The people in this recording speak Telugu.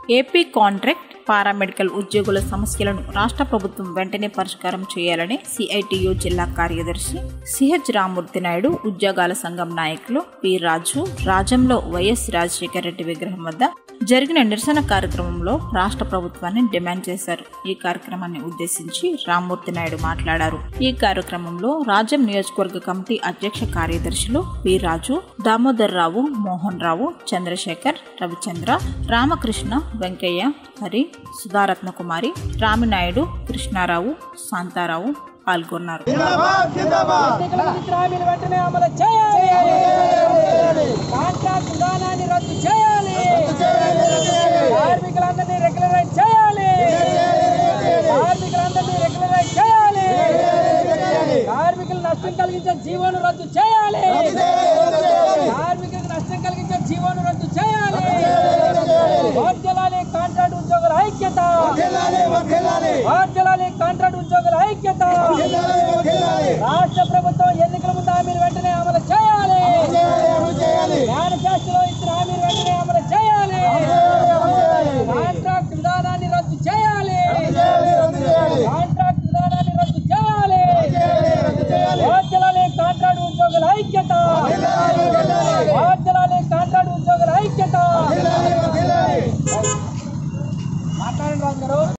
ఏపీ కాంట్రాక్ట్ పారామెడికల్ ఉద్యోగుల సమస్యలను రాష్ట్ర ప్రభుత్వం వెంటనే పరిష్కారం చేయాలని సిఐటియు జిల్లా కార్యదర్శి సిహెచ్ రామూర్తి నాయుడు ఉద్యోగాల సంఘం నాయకులు పి రాజు రాజంలో వైఎస్ రాజశేఖర రెడ్డి విగ్రహం వద్ద జరిగిన నిరసన కార్యక్రమంలో రాష్ట్ర ప్రభుత్వాన్ని డిమాండ్ చేశారు ఈ కార్యక్రమాన్ని ఉద్దేశించి రామ్మూర్తి నాయుడు మాట్లాడారు ఈ కార్యక్రమంలో రాజం నియోజకవర్గ కమిటీ అధ్యక్ష కార్యదర్శులు పి రాజు దామోదర్ రావు మోహన్ రావు చంద్రశేఖర్ రవిచంద్ర రామకృష్ణ వెంకయ్య హరి సుధారత్న కుమారి రామినాయుడు కృష్ణారావు శాంతారావు పాల్గొన్నారు ఎన్నికల విధి హామీలు వెంటనే అమలు చేయాలి కాంట్రాక్ట్ విధానాన్ని రద్దు చేయాలి కార్మికులందరినీ రెగ్యులరైజ్ చేయాలి కార్మికులందరినీ రెగ్యులరైజ్ చేయాలి కార్మికులు నష్టం కలిగించే జీవోను రద్దు చేయాలి కార్మికులకు నష్టం కలిగించే జీవోను రద్దు చేయాలి వర్ధిల్లాలి కాంట్రాక్ట్ ఉద్యోగుల ఐక్యత వర్ధిల్లాలి కాంట్రాక్ట్ ఉద్యోగుల ఐక్యత రాష్ట్ర ప్రభుత్వం ఎన్నికల ముందు హామీలు వెంటనే అమలు చేయాలి మేనిఫెస్టోలో ఇచ్చిన హామీలు వెంటనే అమలు చేయాలి కాంట్రాక్ట్ విధానాన్ని రద్దు చేయాలి కాంట్రాక్ట్ విధానాన్ని రద్దు చేయాలి వర్ధిల్లాలి కాంట్రాక్ట్ ఉద్యోగుల ఐక్యత వర్ధిల్లాలి కాంట్రాక్ట్ ఉద్యోగుల ఐక్యత మాట్లాడండి రాజు గారు